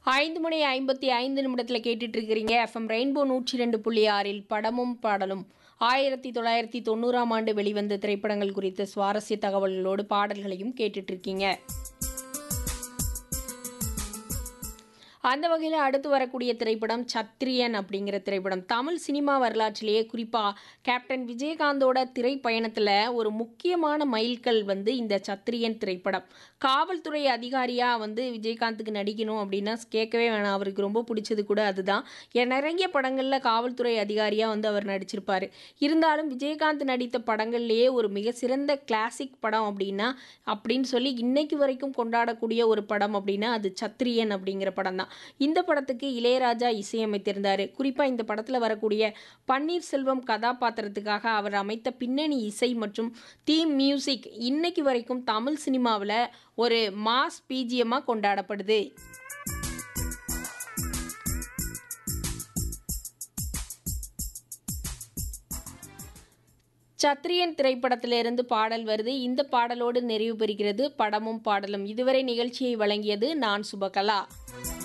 ஐந்து மணி ஐம்பத்தி ஐந்து நிமிடத்தில் கேட்டுட்டு இருக்கிறீங்க எஃப்எம் ரெயின்போ நூற்றி ரெண்டு புள்ளி ஆறில் படமும் பாடலும் ஆயிரத்தி தொள்ளாயிரத்தி தொண்ணூறாம் ஆண்டு வெளிவந்த திரைப்படங்கள் குறித்த சுவாரஸ்ய தகவல்களோடு பாடல்களையும் கேட்டுட்டு இருக்கீங்க அந்த வகையில் அடுத்து வரக்கூடிய திரைப்படம் சத்ரியன் அப்படிங்கிற திரைப்படம் தமிழ் சினிமா வரலாற்றிலேயே குறிப்பாக கேப்டன் விஜயகாந்தோட திரைப்பயணத்தில் ஒரு முக்கியமான மைல்கல் வந்து இந்த சத்ரியன் திரைப்படம் காவல்துறை அதிகாரியாக வந்து விஜயகாந்துக்கு நடிக்கணும் அப்படின்னா கேட்கவே வேணாம் அவருக்கு ரொம்ப பிடிச்சது கூட அதுதான் ஏன் நிறைய படங்களில் காவல்துறை அதிகாரியாக வந்து அவர் நடிச்சிருப்பார் இருந்தாலும் விஜயகாந்த் நடித்த படங்கள்லேயே ஒரு மிக சிறந்த கிளாசிக் படம் அப்படின்னா அப்படின்னு சொல்லி இன்னைக்கு வரைக்கும் கொண்டாடக்கூடிய ஒரு படம் அப்படின்னா அது சத்ரியன் அப்படிங்கிற படம் தான் இந்த படத்துக்கு இளையராஜா இசையமைத்திருந்தார் குறிப்பாக இந்த படத்தில் வரக்கூடிய பன்னீர்செல்வம் கதாபாத்திரத்துக்காக அவர் அமைத்த பின்னணி இசை மற்றும் தீம் மியூசிக் இன்னைக்கு வரைக்கும் தமிழ் சினிமாவில் ஒரு மாஸ் பிஜிஎம்மாக கொண்டாடப்படுது சத்ரியன் திரைப்படத்திலிருந்து பாடல் வருது இந்த பாடலோடு நிறைவு பெறுகிறது படமும் பாடலும் இதுவரை நிகழ்ச்சியை வழங்கியது நான் சுபகலா